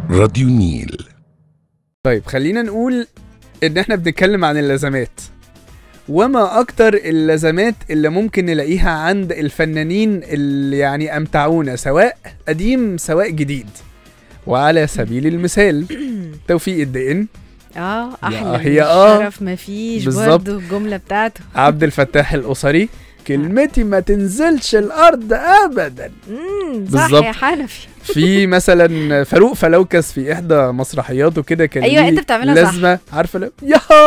راديو نيل طيب خلينا نقول ان احنا بنتكلم عن اللازمات وما اكتر اللازمات اللي ممكن نلاقيها عند الفنانين اللي يعني امتعونا سواء قديم سواء جديد وعلى سبيل المثال توفيق الدقن اه يا احلى هي آه. شرف مفيش بالظبط. برضه الجمله بتاعته عبد الفتاح الاسري كلمتي ما تنزلش الارض ابدا امم صح بالظبط. يا حنفي في مثلا فاروق فلوكس في احدى مسرحياته كده كان أيوة، ليه أنت بتعملها صح. لازمه عارفه لا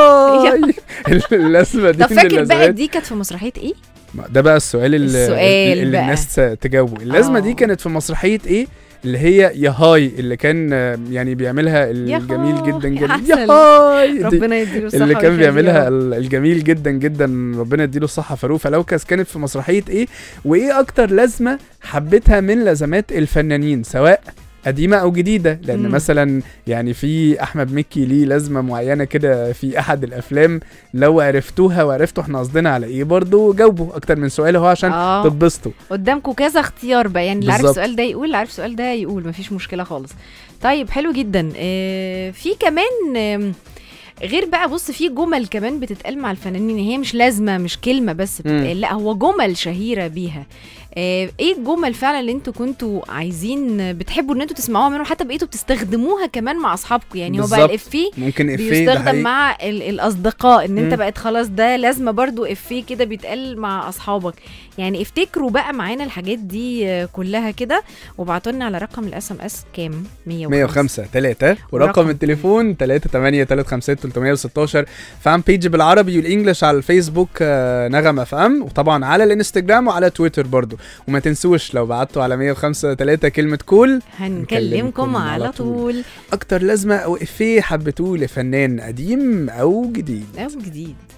ياهاي اللازمه دي طب من فاكر بقى اللازمات دي كانت في مسرحيه ايه؟ ما ده بقى السؤال اللي, السؤال اللي بقى. الناس تجاوبه اللازمه دي آه. كانت في مسرحيه ايه اللي هي يا هاي اللي كان آه، يعني بيعملها الجميل هاي، جدا يا جدا عسل. يا هاي دي ربنا يديله الصحه اللي كان ويخليه بيعملها يا رب. ال- الجميل جدا جدا ربنا يديله الصحه فاروق فلوكس كانت في مسرحيه ايه وايه اكتر لازمه حبيتها من لازمات الفنانين سواء قديمة أو جديدة لأن مم. مثلا يعني في أحمد مكي ليه لازمة معينة كده في أحد الأفلام لو عرفتوها وعرفتوا احنا قصدنا على إيه برضو جاوبوا أكتر من سؤال أهو عشان اه تتبسطوا قدامكم كذا اختيار بقى يعني اللي عارف بالظبط. السؤال ده يقول اللي عارف السؤال ده يقول مفيش مشكله خالص طيب حلو جدا آه في كمان آم، غير بقى بص في جمل كمان بتتقال مع الفنانين هي مش لازمه مش كلمه بس بتتقال لا هو جمل شهيره بيها آه ايه الجمل فعلا اللي انتوا كنتوا عايزين بتحبوا ان انتوا تسمعوها منهم حتى بقيتوا بتستخدموها كمان مع اصحابكم يعني هو بقى بالظبط. الافيه ممكن إفيه ده بيستخدم حقيقي. مع ال- الاصدقاء ان انت مم. بقت خلاص ده لازمه برضو افيه كده بيتقال مع اصحابك يعني افتكروا بقى معانا الحاجات دي آه، كلها كده وابعتوا لنا على رقم الاس ام اس كام 105 105 3 ورقم ورقم التليفون 3 8 3 5 316 فان بيج بالعربي والانجلش على الفيسبوك آه، نغم اف ام وطبعا على الانستجرام وعلى تويتر برضو وما تنسوش لو بعتوا على 105 3 كلمة كول هنكلمكم على طول اكتر لازمة او افيه حبيتوه لفنان قديم او جديد او جديد